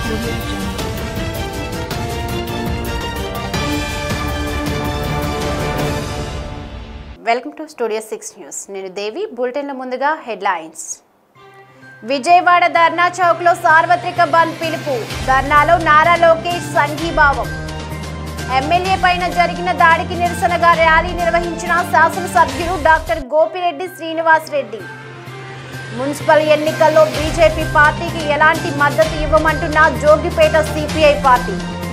Audio Jungle. Welcome to studio six news నేను దేవి బులెటిన్ల ముందుగా headlines Vijayawada dharna చౌక్లో సార్వత్రిక బంద్ పిలుపు ధర్నాలో నారా లోకేష్ సంఘీభావం ఎమ్మెల్యే పైన జరిగిన దాడికి నిరసనగా ర్యాలీ నిర్వహించిన శాసనసభ్యులు డాక్టర్ గోపిరెడ్డి శ్రీనివాస్ రెడ్డి మున్సిపల్ ఎన్నికల్లో బీజేపీ పార్టీకి ఎలాంటి మద్దతు ఇవ్వమంటున్న జోగిపేట సిపిఐ పార్టీ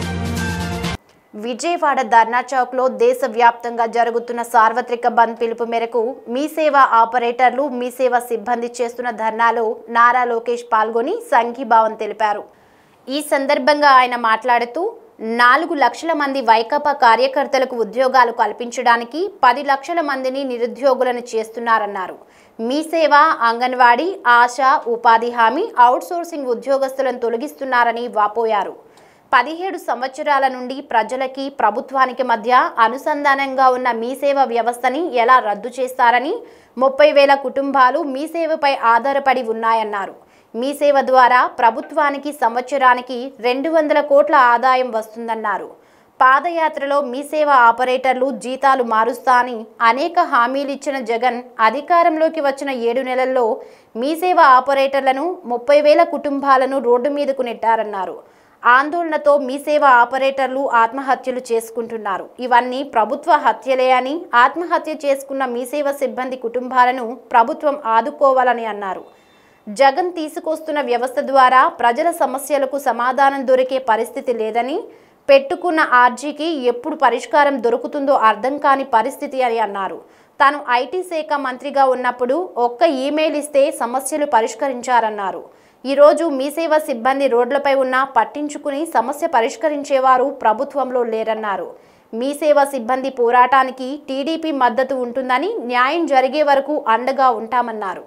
విజయవాడ ధర్నా చౌక్లో దేశవ్యాప్తంగా జరుగుతున్న సార్వత్రిక బంద్ పిలుపు మేరకు మీ సేవ ఆపరేటర్లు మీ సేవ సిబ్బంది చేస్తున్న ధర్నాలో నారా లోకేష్ పాల్గొని సంఘీభావం తెలిపారు ఈ సందర్భంగా ఆయన మాట్లాడుతూ నాలుగు లక్షల మంది వైకాపా కార్యకర్తలకు ఉద్యోగాలు కల్పించడానికి పది లక్షల మందిని నిరుద్యోగులను చేస్తున్నారన్నారు మీ సేవ అంగన్వాడీ ఆశా ఉపాధి హామీ అవుట్సోర్సింగ్ ఉద్యోగస్తులను తొలగిస్తున్నారని వాపోయారు పదిహేడు సంవత్సరాల నుండి ప్రజలకి ప్రభుత్వానికి మధ్య అనుసంధానంగా ఉన్న మీ సేవ వ్యవస్థని ఎలా రద్దు చేస్తారని ముప్పై వేల కుటుంబాలు మీ సేవపై ఆధారపడి ఉన్నాయన్నారు మీ సేవ ద్వారా ప్రభుత్వానికి సంవత్సరానికి రెండు వందల కోట్ల ఆదాయం వస్తుందన్నారు పాదయాత్రలో మీ సేవ ఆపరేటర్లు జీతాలు మారుస్తా అని అనేక హామీలు ఇచ్చిన జగన్ అధికారంలోకి వచ్చిన ఏడు నెలల్లో మీ సేవ ఆపరేటర్లను ముప్పై వేల కుటుంబాలను రోడ్డు మీదకు నెట్టారన్నారు ఆందోళనతో మీ సేవ ఆపరేటర్లు ఆత్మహత్యలు చేసుకుంటున్నారు ఇవన్నీ ప్రభుత్వ హత్యలే అని ఆత్మహత్య చేసుకున్న మీ సేవ సిబ్బంది కుటుంబాలను ప్రభుత్వం ఆదుకోవాలని అన్నారు జగన్ తీసుకొస్తున్న వ్యవస్థ ద్వారా ప్రజల సమస్యలకు సమాధానం దొరికే పరిస్థితి లేదని పెట్టుకున్న ఆర్జీకి ఎప్పుడు పరిష్కారం దొరుకుతుందో అర్థం కాని పరిస్థితి అని అన్నారు తాను ఐటీ శాఖ మంత్రిగా ఉన్నప్పుడు ఒక్క ఈమెయిల్ ఇస్తే సమస్యలు పరిష్కరించారన్నారు ఈరోజు మీ సేవ సిబ్బంది రోడ్లపై ఉన్న పట్టించుకుని సమస్య పరిష్కరించేవారు ప్రభుత్వంలో లేరన్నారు మీ సేవ సిబ్బంది పోరాటానికి టీడీపీ మద్దతు ఉంటుందని న్యాయం జరిగే వరకు అండగా ఉంటామన్నారు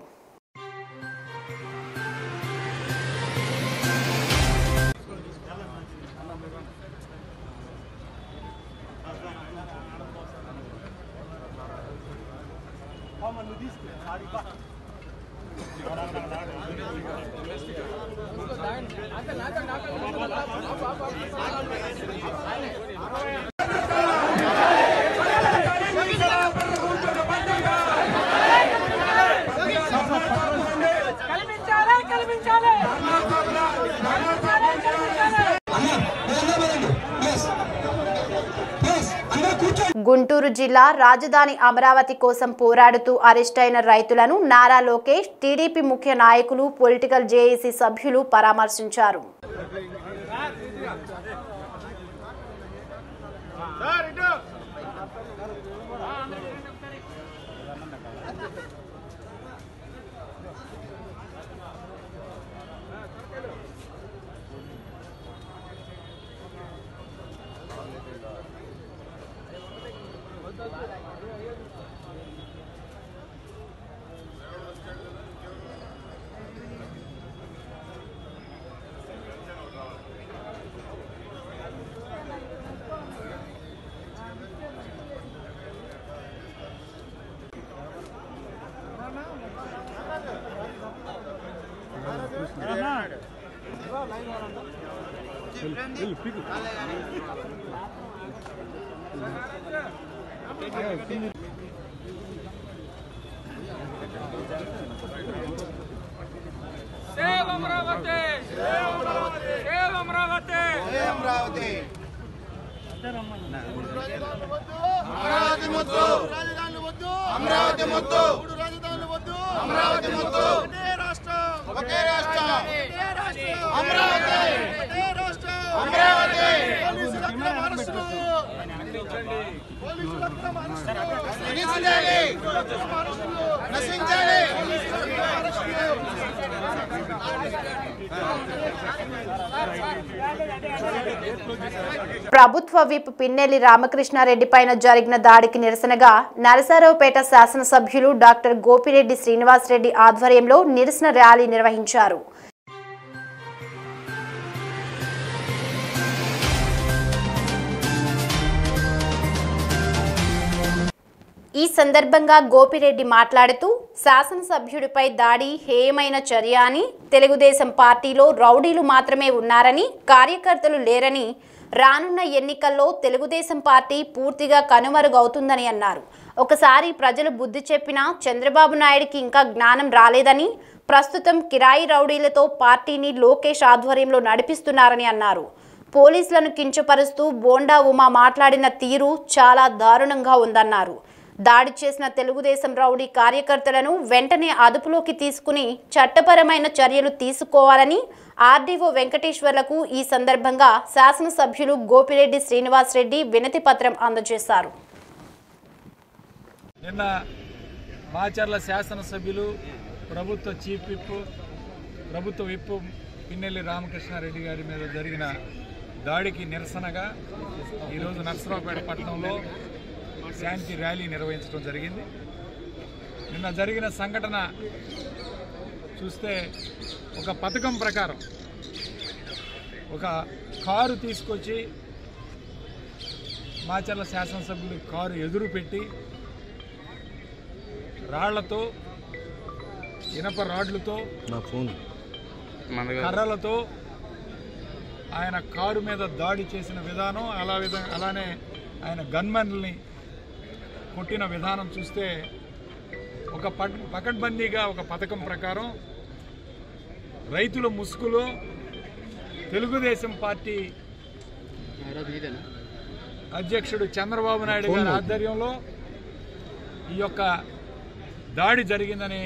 కల్పించాలి కల్పించాలి గుంటూరు జిల్లా రాజధాని అమరావతి కోసం పోరాడుతూ అరెస్ట్ అయిన రైతులను నారా లోకేష్ టీడీపీ ముఖ్య నాయకులు పొలిటికల్ జేఏసీ సభ్యులు పరామర్శించారు సేవ్ అమరావతి సేవ్ అమరావతి అమరావతి ముద్దు రాజధానులు వద్దు అమరావతి ముద్దు మూడు రాజధానులు వద్దు అమరావతి ముద్దు ఒకే రాష్ట్రం ఒకే రాష్ట్రం ఒకే రాష్ట్రం అమరావతి ఒకే రాష్ట్రం అమరావతి పోలీసుల అక్రమ అరెస్టులు పోలీసుల అక్రమ అరెస్టులు నశించాలి నశించాలి పోలీసుల అక్రమ అరెస్టులు ప్రభుత్వ విప్ పిన్నెల్లి రామకృష్ణారెడ్డి పైన జరిగిన దాడికి నిరసనగా నరసరావుపేట శాసనసభ్యులు డాక్టర్ గోపిరెడ్డి శ్రీనివాసరెడ్డి ఆధ్వర్యంలో నిరసన ర్యాలీ నిర్వహించారు ఈ సందర్భంగా గోపిరెడ్డి మాట్లాడుతూ శాసనసభ్యుడిపై దాడి హేయమైన చర్య అని తెలుగుదేశం పార్టీలో రౌడీలు మాత్రమే ఉన్నారని కార్యకర్తలు లేరని రానున్న ఎన్నికల్లో తెలుగుదేశం పార్టీ పూర్తిగా కనుమరుగవుతుందని అన్నారు ఒకసారి ప్రజలు బుద్ధి చెప్పినా చంద్రబాబు నాయుడికి ఇంకా జ్ఞానం రాలేదని ప్రస్తుతం కిరాయి రౌడీలతో పార్టీని లోకేష్ ఆధ్వర్యంలో నడిపిస్తున్నారని అన్నారు పోలీసులను కించపరుస్తూ బోండా ఉమా మాట్లాడిన తీరు చాలా దారుణంగా ఉందన్నారు దాడి చేసిన తెలుగుదేశం రౌడీ కార్యకర్తలను వెంటనే అదుపులోకి తీసుకుని చట్టపరమైన చర్యలు తీసుకోవాలని ఆర్డీఓ వెంకటేశ్వర్లకు ఈ సందర్భంగా శాసనసభ్యులు గోపిరెడ్డి శ్రీనివాసరెడ్డి వినతి పత్రం అందజేశారు నిన్న మాచర్ల శాసనసభ్యులు ప్రభుత్వ చీఫ్ విప్ ప్రభుత్వ విప్ పిన్నెల్లి రామకృష్ణారెడ్డి గారి మీద జరిగిన దాడికి నిరసనగా ఈరోజు నర్సరావుపేట పట్టణంలో శాంతి ర్యాలీ నిర్వహించడం జరిగింది నిన్న జరిగిన సంఘటన చూస్తే ఒక పథకం ప్రకారం ఒక కారు తీసుకొచ్చి మాచర్ల శాసనసభ్యులు కారు ఎదురు పెట్టి రాళ్లతో ఇనప రాడ్లతో నా ఫోన్ కర్రలతో ఆయన కారు మీద దాడి చేసిన విధానం అలా విధంగా అలానే ఆయన గన్మెన్లని కొట్టిన విధానం చూస్తే ఒక పక్ పకడ్బందీగా ఒక పథకం ప్రకారం రైతుల ముసుగులో తెలుగుదేశం పార్టీ అధ్యక్షుడు చంద్రబాబు నాయుడు గారి ఆధ్వర్యంలో ఈ యొక్క దాడి జరిగిందని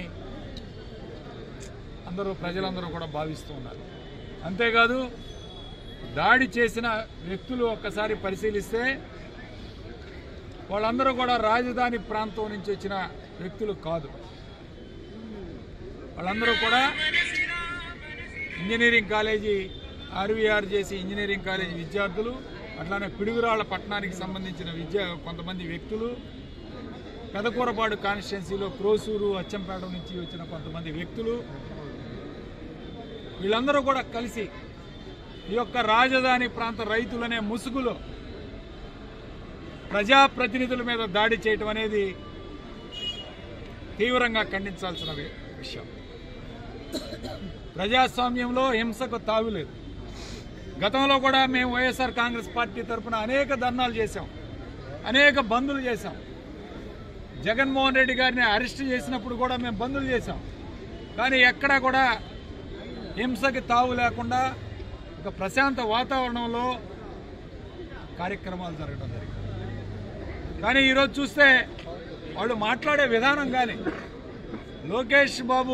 అందరూ ప్రజలందరూ కూడా భావిస్తూ ఉన్నారు అంతేకాదు దాడి చేసిన వ్యక్తులు ఒక్కసారి పరిశీలిస్తే వాళ్ళందరూ కూడా రాజధాని ప్రాంతం నుంచి వచ్చిన వ్యక్తులు కాదు వాళ్ళందరూ కూడా ఇంజనీరింగ్ కాలేజీ ఆర్వీఆర్ చేసి ఇంజనీరింగ్ కాలేజీ విద్యార్థులు అట్లానే పిడుగురాళ్ల పట్టణానికి సంబంధించిన విద్యా కొంతమంది వ్యక్తులు పెదకూరపాడు కాన్స్టిట్యున్సీలో క్రోసూరు అచ్చంపేట నుంచి వచ్చిన కొంతమంది వ్యక్తులు వీళ్ళందరూ కూడా కలిసి ఈ యొక్క రాజధాని ప్రాంత రైతులనే ముసుగులో ప్రజాప్రతినిధుల మీద దాడి చేయటం అనేది తీవ్రంగా ఖండించాల్సిన వి- విషయం ప్రజాస్వామ్యంలో హింసకు తావులేదు గతంలో కూడా మేము వైఎస్ఆర్ కాంగ్రెస్ పార్టీ తరఫున అనేక ధర్నాలు చేశాం అనేక బందులు చేశాం జగన్మోహన్ రెడ్డి గారిని అరెస్ట్ చేసినప్పుడు కూడా మేము బందులు చేశాం కానీ ఎక్కడా కూడా హింసకి తావు లేకుండా ఒక ప్రశాంత వాతావరణంలో కార్యక్రమాలు జరగడం జరిగింది కానీ ఈరోజు చూస్తే వాళ్ళు మాట్లాడే విధానం కానీ లోకేష్ బాబు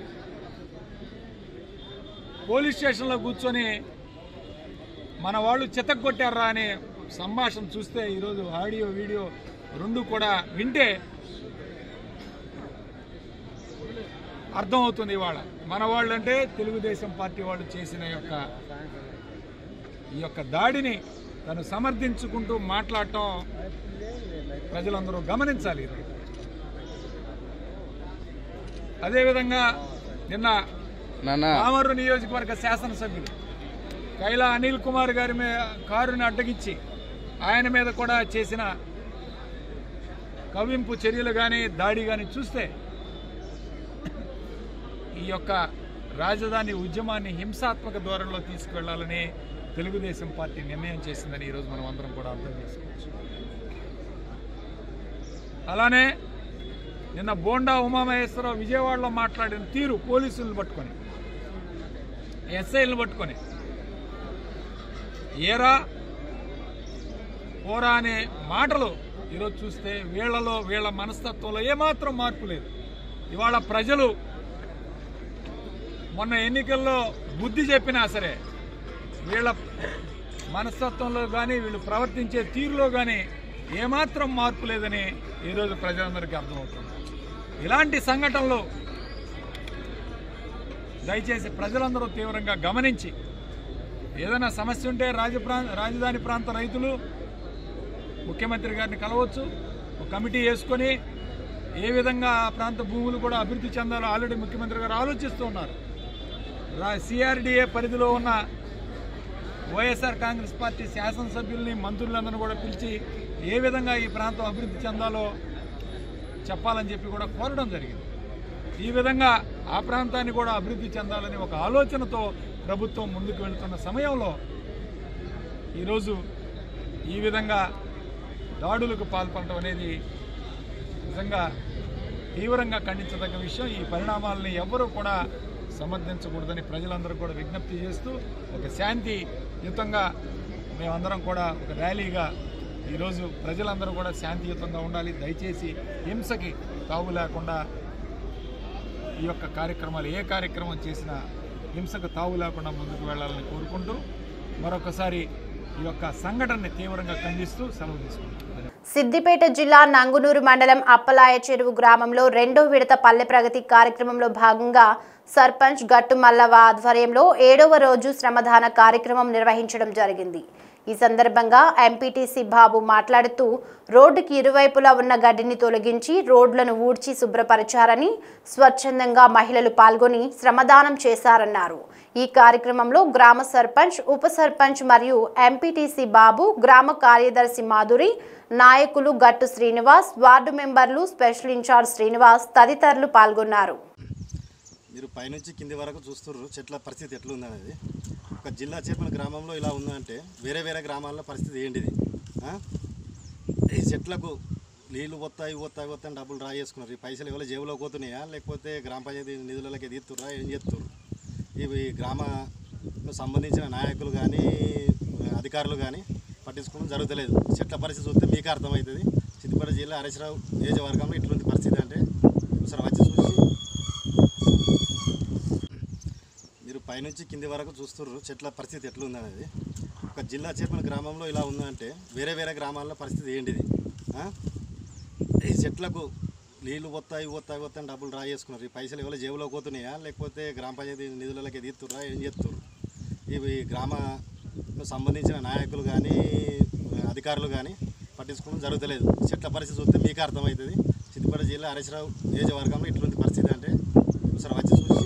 పోలీస్ స్టేషన్లో కూర్చొని మన వాళ్ళు చితక్కొట్టారా అనే సంభాషణ చూస్తే ఈరోజు ఆడియో వీడియో రెండు కూడా వింటే అర్థమవుతుంది ఇవాళ మన వాళ్ళు అంటే తెలుగుదేశం పార్టీ వాళ్ళు చేసిన యొక్క ఈ యొక్క దాడిని తను సమర్థించుకుంటూ మాట్లాడటం ప్రజలందరూ గమనించాలి ఇది. అదేవిధంగా నిన్న నాన్న పామర్రు నియోజకవర్గ శాసనసభ్యులు కైలా అనిల్ కుమార్ గారి మీద కారుని అడ్డగించి ఆయన మీద కూడా చేసిన కవింపు చర్యలు కానీ దాడి కానీ చూస్తే ఈ యొక్క రాజధాని ఉద్యమాన్ని హింసాత్మక ధోరణిలో తీసుకువెళ్లాలని తెలుగుదేశం పార్టీ నిర్ణయం చేసిందని ఈరోజు మనం అందరం కూడా అర్థం చేసుకోవచ్చు అలానే నిన్న బోండా ఉమామహేశ్వరరావు విజయవాడలో మాట్లాడిన తీరు పోలీసులను పట్టుకొని ఎస్ఐలను పట్టుకొని ఏరా పోరా అనే మాటలు ఈరోజు చూస్తే వీళ్ళలో వీళ్ళ మనస్తత్వంలో ఏమాత్రం మార్పు లేదు ఇవాళ ప్రజలు మొన్న ఎన్నికల్లో బుద్ధి చెప్పినా సరే వీళ్ళ మనస్తత్వంలో కానీ వీళ్ళు ప్రవర్తించే తీరులో కానీ ఏమాత్రం మార్పు లేదని ఈరోజు ప్రజలందరికీ అర్థమవుతుంది ఇలాంటి సంఘటనలు దయచేసి ప్రజలందరూ తీవ్రంగా గమనించి ఏదైనా సమస్య ఉంటే రాజప్రా రాజధాని ప్రాంత రైతులు ముఖ్యమంత్రి గారిని కలవచ్చు ఒక కమిటీ వేసుకొని ఏ విధంగా ఆ ప్రాంత భూములు కూడా అభివృద్ధి చెందాలో ఆల్రెడీ ముఖ్యమంత్రి గారు ఆలోచిస్తూ ఉన్నారు సిఆర్డిఏ పరిధిలో ఉన్న వైఎస్ఆర్ కాంగ్రెస్ పార్టీ శాసనసభ్యుల్ని మంత్రులందరినీ కూడా పిలిచి ఏ విధంగా ఈ ప్రాంతం అభివృద్ధి చెందాలో చెప్పాలని చెప్పి కూడా కోరడం జరిగింది ఈ విధంగా ఆ ప్రాంతాన్ని కూడా అభివృద్ధి చెందాలని ఒక ఆలోచనతో ప్రభుత్వం ముందుకు వెళుతున్న సమయంలో ఈరోజు ఈ విధంగా దాడులకు పాల్పడటం అనేది నిజంగా తీవ్రంగా ఖండించదగ్గ విషయం ఈ పరిణామాలని ఎవ్వరూ కూడా సమర్థించకూడదని ప్రజలందరూ కూడా విజ్ఞప్తి చేస్తూ ఒక శాంతియుతంగా మేమందరం కూడా ఒక ర్యాలీగా ఈరోజు ప్రజలందరూ కూడా శాంతియుతంగా ఉండాలి దయచేసి హింసకి తావు లేకుండా ఈ యొక్క కార్యక్రమాలు ఏ కార్యక్రమం చేసినా హింసకు తావు లేకుండా ముందుకు వెళ్ళాలని కోరుకుంటూ మరొకసారి ఈ యొక్క సంఘటనని తీవ్రంగా ఖండిస్తూ సెలవు తీసుకుంటాం సిద్దిపేట జిల్లా నంగునూరు మండలం అప్పలాయ చెరువు గ్రామంలో రెండో విడత పల్లె ప్రగతి కార్యక్రమంలో భాగంగా సర్పంచ్ గట్టు మల్లవ ఆధ్వర్యంలో ఏడవ రోజు శ్రమదాన కార్యక్రమం నిర్వహించడం జరిగింది ఈ సందర్భంగా ఎంపీటీసీ బాబు మాట్లాడుతూ రోడ్డుకి ఇరువైపులా ఉన్న గడ్డిని తొలగించి రోడ్లను ఊడ్చి శుభ్రపరిచారని స్వచ్ఛందంగా మహిళలు పాల్గొని శ్రమదానం చేశారన్నారు ఈ కార్యక్రమంలో గ్రామ సర్పంచ్ ఉప సర్పంచ్ మరియు ఎంపీటీసీ బాబు గ్రామ కార్యదర్శి మాధురి నాయకులు గట్టు శ్రీనివాస్ వార్డు మెంబర్లు స్పెషల్ ఇన్ఛార్జ్ శ్రీనివాస్ తదితరులు పాల్గొన్నారు మీరు పైనుంచి కింది వరకు చూస్తుర్రు చెట్ల పరిస్థితి ఎట్లుంది అనేది ఒక జిల్లా చేపల గ్రామంలో ఇలా ఉందంటే వేరే వేరే గ్రామాల్లో పరిస్థితి ఏంటిది ఆ? ఈ చెట్లకు నీళ్లు పోతాయి పోతాయి పోతాయి అని డబ్బులు డ్రా చేసుకున్నారు ఈ పైసలు ఎవరో జేబులో పోతున్నాయా లేకపోతే గ్రామ పంచాయతీ నిధులకి తీస్తుర్రా ఏం చేస్తుర్రు ఇవి గ్రామ సంబంధించిన నాయకులు కానీ అధికారులు కానీ పట్టించుకోవడం జరుగుతలేదు చెట్ల పరిస్థితి చూస్తే మీకు అర్థమవుతుంది సిద్దిపేట జిల్లా హరీశ్రావు నియోజకవర్గంలో ఇటువంటి పరిస్థితి అంటే ఒకసారి వచ్చి చూసి మీరు పైనుంచి కింది వరకు చూస్తుర్రు చెట్ల పరిస్థితి ఎట్లుంది అనేది ఒక జిల్లా చేపల గ్రామంలో ఇలా ఉందంటే వేరే వేరే గ్రామాల్లో పరిస్థితి ఏంటిది ఆ? ఈ చెట్లకు నీళ్లు పోతాయి పోతాయి పోతాయి అని డబ్బులు డ్రా చేసుకున్నారు ఈ పైసలు ఎవరో జేబులో పోతున్నాయా లేకపోతే గ్రామ పంచాయతీ నిధులకి తీస్తుర్రా ఏం చేస్తుర్రు ఇవి గ్రామ సంబంధించిన నాయకులు కానీ అధికారులు కానీ పట్టించుకోవడం జరుగుతలేదు చెట్ల పరిస్థితి చూస్తే మీకు అర్థమవుతుంది సిద్దిపేట జిల్లా హరీశ్రావు నియోజకవర్గంలో ఇటువంటి పరిస్థితి అంటే ఒకసారి వచ్చి చూసి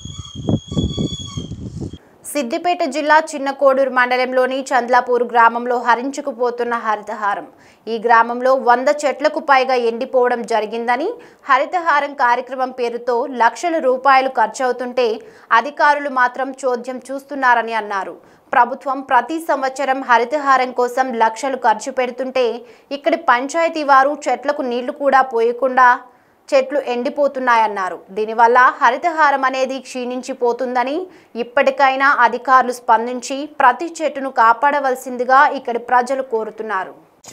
సిద్దిపేట జిల్లా చిన్న కోడూరు మండలంలోని చంద్లాపూర్ గ్రామంలో హరించుకుపోతున్న హరితహారం ఈ గ్రామంలో వంద చెట్లకు పైగా ఎండిపోవడం జరిగిందని హరితహారం కార్యక్రమం పేరుతో లక్షల రూపాయలు ఖర్చవుతుంటే అధికారులు మాత్రం చోద్యం చూస్తున్నారని అన్నారు ప్రభుత్వం ప్రతి సంవత్సరం హరితహారం కోసం లక్షలు ఖర్చు పెడుతుంటే ఇక్కడి పంచాయతీ వారు చెట్లకు నీళ్లు కూడా పోయకుండా చెట్లు ఎండిపోతున్నాయన్నారు దీనివల్ల హరితహారం అనేది క్షీణించిపోతుందని ఇప్పటికైనా అధికారులు స్పందించి ప్రతి చెట్టును కాపాడవలసిందిగా ఇక్కడి ప్రజలు కోరుతున్నారు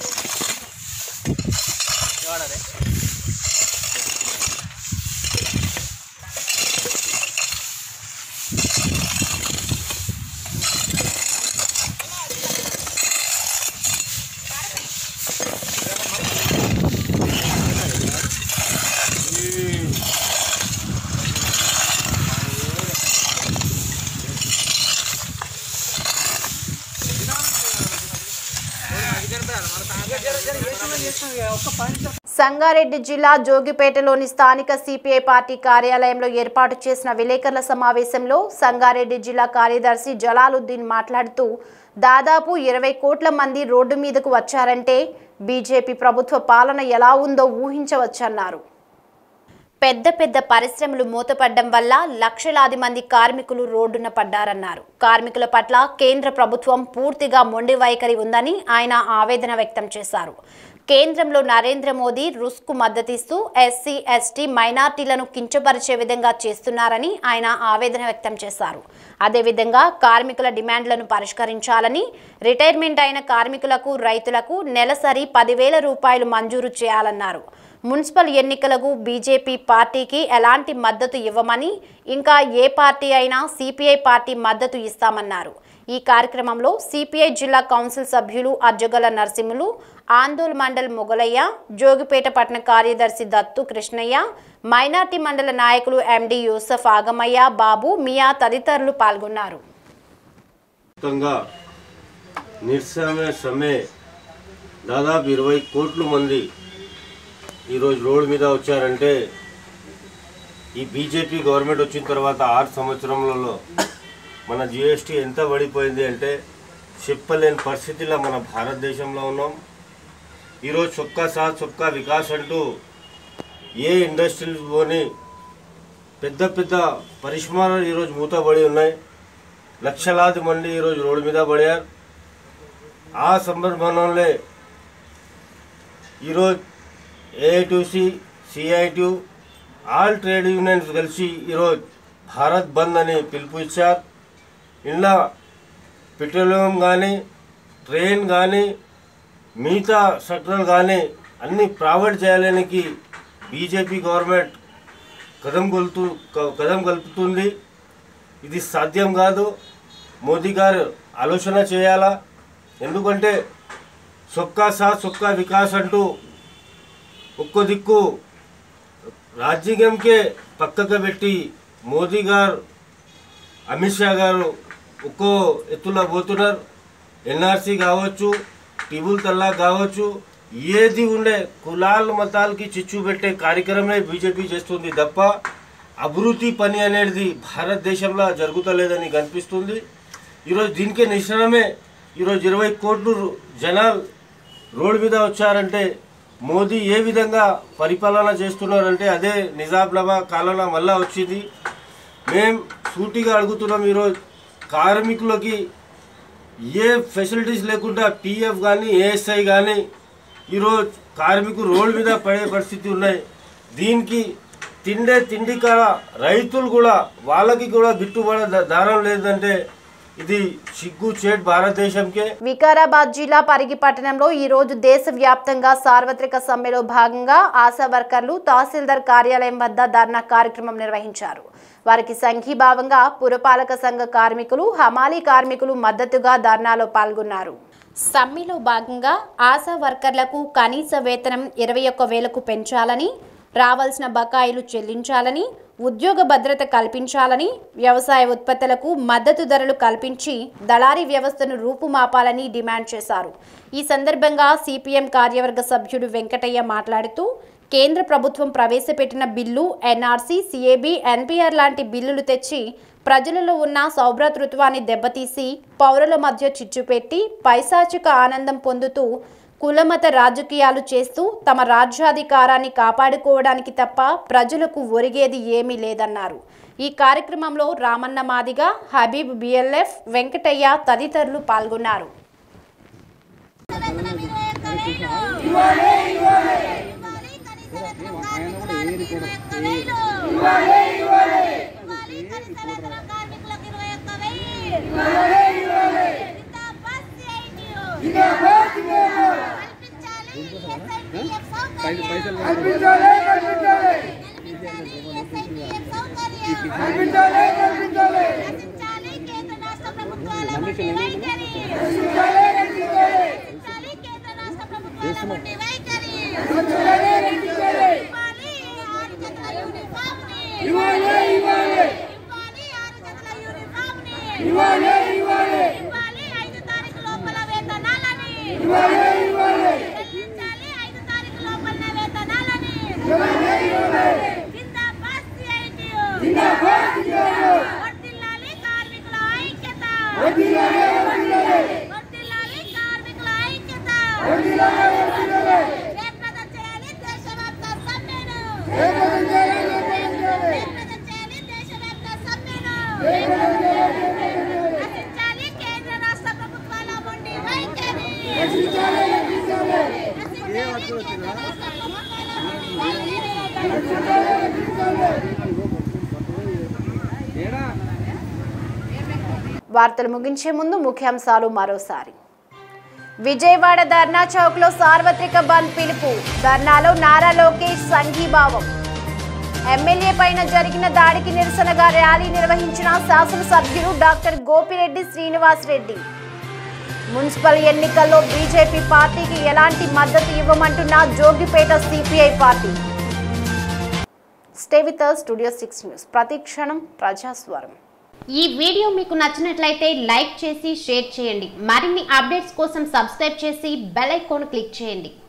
సంగారెడ్డి జిల్లా జోగిపేటలోని స్థానిక సిపిఐ పార్టీ కార్యాలయంలో ఏర్పాటు చేసిన విలేకరుల సమావేశంలో సంగారెడ్డి జిల్లా కార్యదర్శి జలాలుద్దీన్ మాట్లాడుతూ దాదాపు ఇరవై కోట్ల మంది రోడ్డు మీదకు వచ్చారంటే బీజేపీ ప్రభుత్వ పాలన ఎలా ఉందో ఊహించవచ్చన్నారు పెద్ద పెద్ద పరిశ్రమలు మూతపడ్డం వల్ల లక్షలాది మంది కార్మికులు రోడ్డున పడ్డారన్నారు కార్మికుల పట్ల కేంద్ర ప్రభుత్వం పూర్తిగా మొండి వైఖరి ఉందని ఆయన ఆవేదన వ్యక్తం చేశారు కేంద్రంలో నరేంద్ర మోదీ రుస్కు మద్దతిస్తూ ఎస్సీ ఎస్టీ మైనార్టీలను కించపరిచే విధంగా చేస్తున్నారని ఆయన ఆవేదన వ్యక్తం చేశారు అదేవిధంగా కార్మికుల డిమాండ్లను పరిష్కరించాలని రిటైర్మెంట్ అయిన కార్మికులకు రైతులకు నెలసరి పదివేల రూపాయలు మంజూరు చేయాలన్నారు మున్సిపల్ ఎన్నికలకు బీజేపీ పార్టీకి ఎలాంటి మద్దతు ఇవ్వమని ఇంకా ఏ పార్టీ అయినా సిపిఐ పార్టీ మద్దతు ఇస్తామన్నారు ఈ కార్యక్రమంలో సిపిఐ జిల్లా కౌన్సిల్ సభ్యులు అజ్జగల నరసింహులు ఆందోళ్ మండల్ మొగలయ్య జోగిపేట పట్టణ కార్యదర్శి దత్తు కృష్ణయ్య మైనార్టీ మండల నాయకులు ఎండి యూసఫ్ ఆగమయ్య బాబు మియా తదితరులు పాల్గొన్నారు మొత్తంగా నిరసన సమ్మె దాదాపు ఇరవై కోట్ల మంది ఈరోజు రోడ్డు మీద వచ్చారంటే ఈ బీజేపీ గవర్నమెంట్ వచ్చిన తర్వాత ఆరు సంవత్సరములలో మన జిఎస్టీ ఎంత పడిపోయింది అంటే చెప్పలేని పరిస్థితిలో మన భారతదేశంలో ఉన్నాం ఈరోజు చొక్కా సాత్ చొక్కా వికాస్ అంటూ ఏ ఇండస్ట్రీలు పోని పెద్ద పెద్ద పరిశ్రమలు ఈరోజు మూతబడి ఉన్నాయి లక్షలాది మంది ఈరోజు రోడ్డు మీద పడారు ఆ సందర్భంలో ఈరోజు AITC CIT all trade unions కలిసి ఈరోజు భారత్ బంద్ అని పిలుపు ఇచ్చారు ఇలా పెట్రోలియం కానీ ట్రైన్ కానీ మిగతా సెక్టర్లు కానీ అన్ని ప్రైవేట్ చేయాలనికి బీజేపీ గవర్నమెంట్ కదం కొలుతూ కదం కలుపుతుంది ఇది సాధ్యం కాదు మోదీ గారు ఆలోచన చేయాలా ఎందుకంటే సొక్కా సాత్ సొక్కా వికాస్ అంటూ ఒక్కో దిక్కు రాజ్యాంగంకే పక్కకు పెట్టి మోదీ గారు అమిత్ షా గారు ఒక్కో ఎత్తులో పోతున్నారు ఎన్ఆర్సీ కావచ్చు టిబుల్ తల్లా కావచ్చు ఏది ఉండే కులాల మతాలకి చిచ్చు పెట్టే కార్యక్రమే బీజేపీ చేస్తుంది తప్ప అభివృద్ధి పని అనేది భారతదేశంలో జరుగుతలేదని కనిపిస్తుంది ఈరోజు దీనికే నిశ్చనమే ఈరోజు ఇరవై కోట్లు జనాలు రోడ్డు మీద వచ్చారంటే మోదీ ఏ విధంగా పరిపాలన చేస్తున్నారంటే అదే నిజాంలమా కాలన మళ్ళా వచ్చింది మేం సూటిగా అడుగుతున్నాం ఈరోజు కార్మికులకి ఏ ఫెసిలిటీస్ లేకుండా పిఎఫ్ కానీ ఏఎస్ఐ కానీ ఈరోజు కార్మికులు రోడ్డు మీద పడే పరిస్థితి ఉన్నాయి దీనికి తిండే తిండి కాడ రైతులు కూడా వాళ్ళకి కూడా గిట్టుబడి ద- దారం లేదంటే ఇది సిగ్గు చేట్ భారతదేశంకే వికారాబాద్ జిల్లా పరిగి పట్టణంలో ఈ రోజు దేశవ్యాప్తంగా సార్వత్రిక సమ్మెలో భాగంగా ఆశా వర్కర్లు తహసీల్దార్ కార్యాలయం వద్ద ధర్నా కార్యక్రమం నిర్వహించారు వారికి సంఘీభావంగా పురపాలక సంఘ కార్మికులు హమాలీ కార్మికులు మద్దతుగా ధర్నాలో పాల్గొన్నారు సమ్మెలో భాగంగా ఆశా వర్కర్లకు కనీస వేతనం ఇరవై ఒక్క వేలకు పెంచాలని రావాల్సిన బకాయిలు చెల్లించాలని ఉద్యోగ భద్రత కల్పించాలని వ్యవసాయ ఉత్పత్తులకు మద్దతు ధరలు కల్పించి దళారీ వ్యవస్థను రూపుమాపాలని డిమాండ్ చేశారు ఈ సందర్భంగా సిపిఎం కార్యవర్గ సభ్యుడు వెంకటయ్య మాట్లాడుతూ కేంద్ర ప్రభుత్వం ప్రవేశపెట్టిన బిల్లు ఎన్ఆర్సీ సిఏబి ఎన్పిఆర్ లాంటి బిల్లులు తెచ్చి ప్రజలలో ఉన్న సౌభ్రాతృత్వాన్ని దెబ్బతీసి పౌరుల మధ్య చిచ్చుపెట్టి పైశాచిక ఆనందం పొందుతూ కులమత రాజకీయాలు చేస్తూ తమ రాజ్యాధికారాన్ని కాపాడుకోవడానికి తప్ప ప్రజలకు ఒరిగేది ఏమీ లేదన్నారు ఈ కార్యక్రమంలో రామన్న మాదిగ హబీబ్ బిఎల్ఎఫ్ వెంకటయ్య తదితరులు పాల్గొన్నారు కేంద్ర రాష్ట్ర ప్రభుత్వాల మొండి వైఖరి వార్తలు ముగించే ముందు ముఖ్యాంశాలు మరోసారి విజయవాడ ధర్నా చౌక్ లో సార్వత్రిక బంద్ పిలుపు ధర్నాలో నారా లోకేష్ సంఘీభావం ఎమ్మెల్యే పైన జరిగిన దాడికి నిరసనగా ర్యాలీ నిర్వహించిన శాసనసభ్యులు డాక్టర్ గోపిరెడ్డి శ్రీనివాస్ రెడ్డి మున్సిపల్ ఎన్నికల్లో బీజేపీ పార్టీకి ఎలాంటి మద్దతు ఇవ్వమంటున్న Jogipet CPI party stay with studio six news ప్రతి క్షణం ప్రజాస్వరం ఈ వీడియో మీకు నచ్చినట్లయితే లైక్ చేసి షేర్ చేయండి మరిన్ని అప్డేట్స్ కోసం సబ్స్క్రైబ్ చేసి బెల్ ఐకాన్ క్లిక్ చేయండి